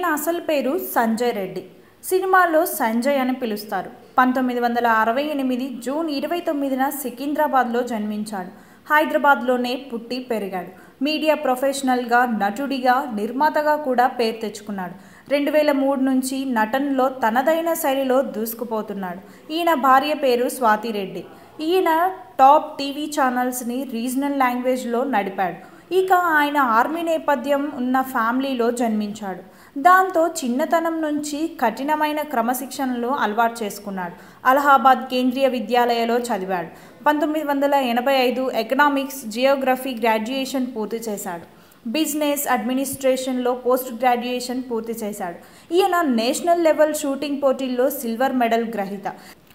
ఈయన అసలు పేరు సంజయ్ రెడ్డి సినిమాలో సంజయ్ అని పిలుస్తారు పంతొమ్మిది వందల అరవై ఎనిమిది జూన్ ఇరవై తొమ్మిదిన సికింద్రాబాద్లో జన్మించాడు హైదరాబాద్లోనే పుట్టి పెరిగాడు మీడియా ప్రొఫెషనల్గా నటుడిగా నిర్మాతగా కూడా పేరు తెచ్చుకున్నాడు రెండు వేల మూడు నుంచి నటనలో తనదైన శైలిలో దూసుకుపోతున్నాడు ఈయన భార్య పేరు స్వాతి రెడ్డి ఈయన టాప్ టీవీ ఛానల్స్ని రీజనల్ లాంగ్వేజ్లో నడిపాడు ఇక ఆయన ఆర్మీ నేపథ్యం ఉన్న ఫ్యామిలీలో జన్మించాడు దాంతో చిన్నతనం నుంచి కఠినమైన క్రమశిక్షణలు అలవాటు చేసుకున్నాడు అలహాబాద్ కేంద్రీయ విద్యాలయలో చదివాడు పంతొమ్మిది వందల ఎనభై ఐదు ఎకనామిక్స్ జియోగ్రఫీ గ్రాడ్యుయేషన్ పూర్తి చేశాడు బిజినెస్ అడ్మినిస్ట్రేషన్లో పోస్ట్ గ్రాడ్యుయేషన్ పూర్తి చేశాడు ఈయన నేషనల్ లెవెల్ షూటింగ్ పోటీల్లో సిల్వర్ మెడల్ గ్రహీత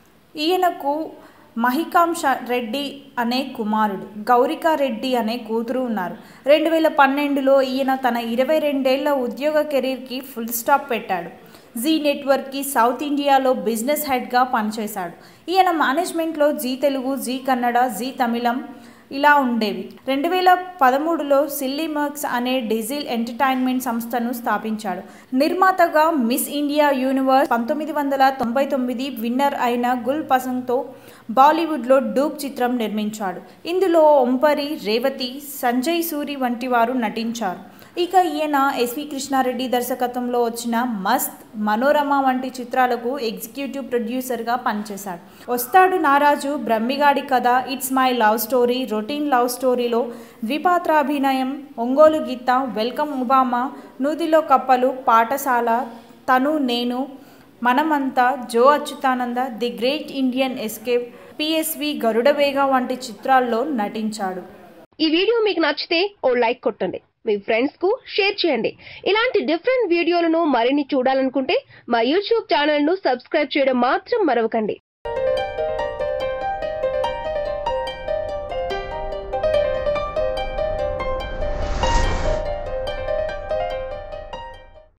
ఈయనకు మహికాంశ రెడ్డి అనే కుమారుడు గౌరికా రెడ్డి అనే కూతురు ఉన్నారు రెండు వేల పన్నెండులో ఈయన తన ఇరవై రెండేళ్ల ఉద్యోగ కెరీర్కి ఫుల్ స్టాప్ పెట్టాడు జీ నెట్వర్క్కి సౌత్ ఇండియాలో బిజినెస్ హెడ్గా పనిచేశాడు ఈయన మేనేజ్మెంట్లో Zee Telugu Zee Kannada Zee తమిళం ఇలా ఉండేవి రెండు వేల పదమూడులో సిల్లీమర్క్స్ అనే డిజిల్ ఎంటర్టైన్మెంట్ సంస్థను స్థాపించాడు నిర్మాతగా మిస్ ఇండియా యూనివర్స్ పంతొమ్మిది వందల తొంభై తొమ్మిది విన్నర్ అయిన గుల్ పసంగ్తో బాలీవుడ్లో డూప్ చిత్రం నిర్మించాడు ఇందులో ఒంపరి రేవతి సంజయ్ సూరి వంటి వారు నటించారు ఇక ఈయన ఎస్వి కృష్ణారెడ్డి దర్శకత్వంలో వచ్చిన మస్త్ మనోరమ వంటి చిత్రాలకు ఎగ్జిక్యూటివ్ ప్రొడ్యూసర్గా పనిచేశాడు వస్తాడు నారాజు బ్రహ్మిగాడి కథ it's my love story routine love స్టోరీలో ద్విపాత్రాభినయం ఒంగోలు గీత వెల్కమ్ ఉబామా నూదిలో కప్పలు పాఠశాల తను నేను మనమంతా Jo Achyutananda the great Indian escape PSV Garudavega వంటి చిత్రాల్లో నటించాడు ఈ వీడియో మీకు నచ్చితే ఓ లైక్ కొట్టండి మీ ఫ్రెండ్స్ కు షేర్ చేయండి ఇలాంటి డిఫరెంట్ వీడియోలను మరిన్ని చూడాలనుకుంటే మా యూట్యూబ్ ఛానల్ ను సబ్స్క్రైబ్ చేయడం మాత్రం మరవకండి